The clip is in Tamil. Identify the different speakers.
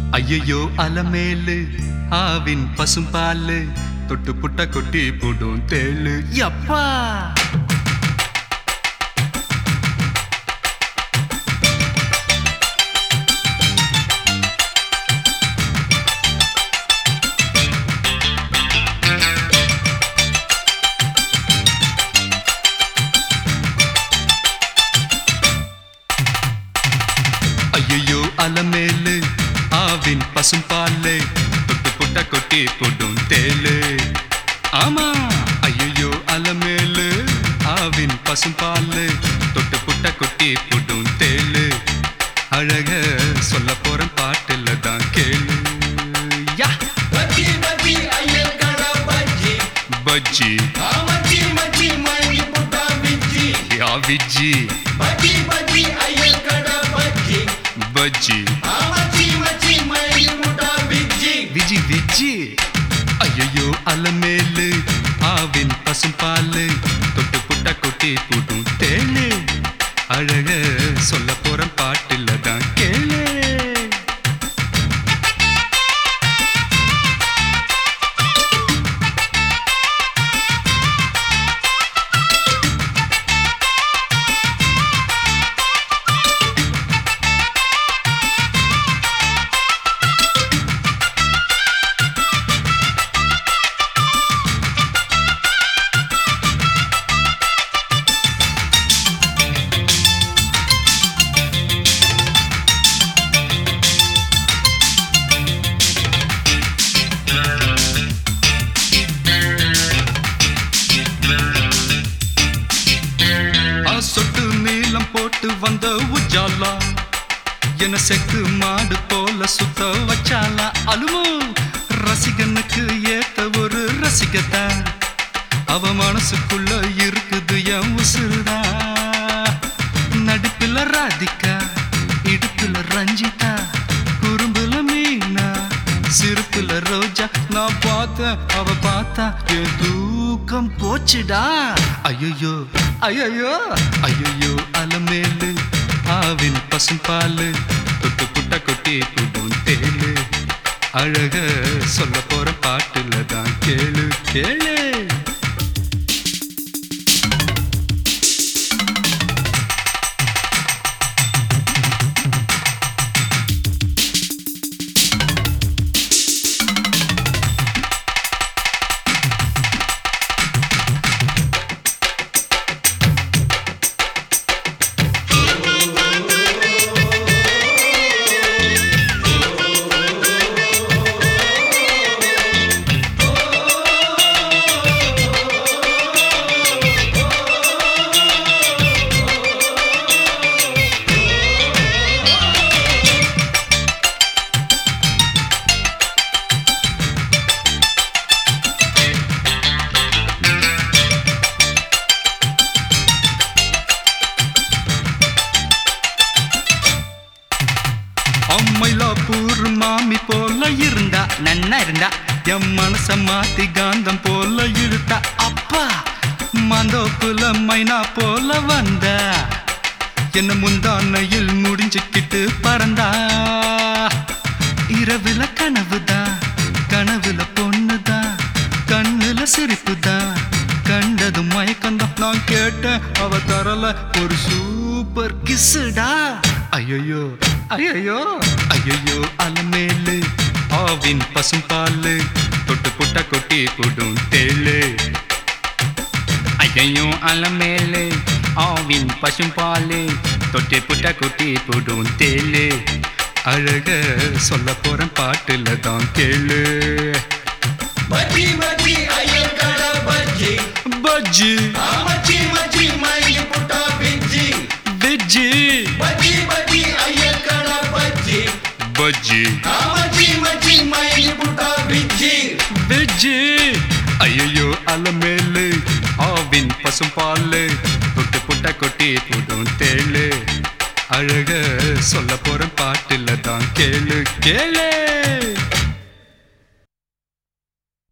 Speaker 1: ஐயையோ அலமேலு ஆவின் பசும்பாலு தொட்டு புட்ட கொட்டி போடும் தேளு யப்பா ஐயையோ அலமேலு ஆவின் பசும்பாலு தொட்டு புட்ட கொட்டி போடும் தேளு ஆமா ஐயையோ அலமேலு ஆவின் பசும்பாலு தொட்டு புட்ட கொட்டி போடும் தேளு அழக சொல்ல போற பாட்டுல தான் கேளு யா
Speaker 2: பஜ்ஜி பஜ்ஜி ஐயர் கடை பஜ்ஜி
Speaker 1: பஜ்ஜி
Speaker 2: ஆமச்சி மச்சி மல்லி புட்டா பிச்சி
Speaker 1: யா விஜ்ஜி
Speaker 2: பஜ்ஜி பஜ்ஜி ஐயர் கடை பஜ்ஜி
Speaker 1: பஜ்ஜி
Speaker 2: ஆமச்சி மச்சி மல்லி புட்டா பிச்சி
Speaker 1: விஜி விஜி ஐயையோ அலமேலு ஆவின் பசும்பாலு தொட்டு புட்ட கொட்டி போடும் தேளு அழக சொல்ல போற பாட்டுல தான் கேளு ஆ சொட்டு நீளம் போட்டு வந்த உஜாலா என செக்கு மாடு போல சுத்த வச்சாலா அலுமோ ரசிகனுக்கு ஏத்த ஒரு ரசிகத்தா அவ மனசுக்குள்ள இருக்குது என் உசுருதா நடிப்புல ராதிகா இடுப்புல ரஞ்சிதா குறும்புல மீனா சிரிப்புல ரோஜா நான் பார்த்தேன் அவ பார்த்தா என் தூக்கம் போச்சுடா ஐயோ ஐயோ ஐயோ அலமேலு ஆவின் பசும்பாலு தொட்டு புட்ட கொட்டி புடும் தேளு அழக சொல்ல போற பாட்டுல தான் கேளு கேளு அம்மைலாப்பூர் மாமி போல இருந்தா நன்னா இருந்தா என் மனச மாத்தி காந்தம் போல இழுத்தா அப்பா மந்தோப்புல மைனா போல வந்தா என்ன முந்தானையில் முடிஞ்சுக்கிட்டு பறந்தா இரவுல கனவுதான் கனவுல பொண்ணுதான் கண்ணுல சிரிப்புதான் கண்டதும் மயக்கந்தான் நான் கேட்டேன் அவ தரல ஒரு சூப்பர் கிஸ்ஸுடா ஐயோ ஐயோ ஐயோ அலமேலு ஆவின் பசும்பாலு தொட்டு புட்ட கொட்டி போடும் தேளு ஐயோ அலமேலு ஆவின் பசும்பாலு தொட்டி புட்ட கொட்டி போடும் தேளு அழக சொல்ல போற பாட்டுல தான் கேளு
Speaker 2: பஜ்ஜி பஜ்ஜி ஐயர் கடை பஜ்ஜி
Speaker 1: பஜ்ஜி
Speaker 2: ஆமச்சி மச்சி மல்லி புட்டா பிச்சி
Speaker 1: வெஜ்ஜி
Speaker 2: பஜ்ஜி பஜ்ஜி ஐயர் கடை பஜ்ஜி
Speaker 1: பஜ்ஜி
Speaker 2: ஆமச்சி மச்சி மல்லி புட்டா பிச்சி
Speaker 1: வெஜ்ஜி ஐயோ அலமேலு ஆவின் பசும்பாலு தொட்டு புட்ட கொட்டி போடும் தேளு அழக சொல்ல போற பாட்டுல தான் கேளு கேளு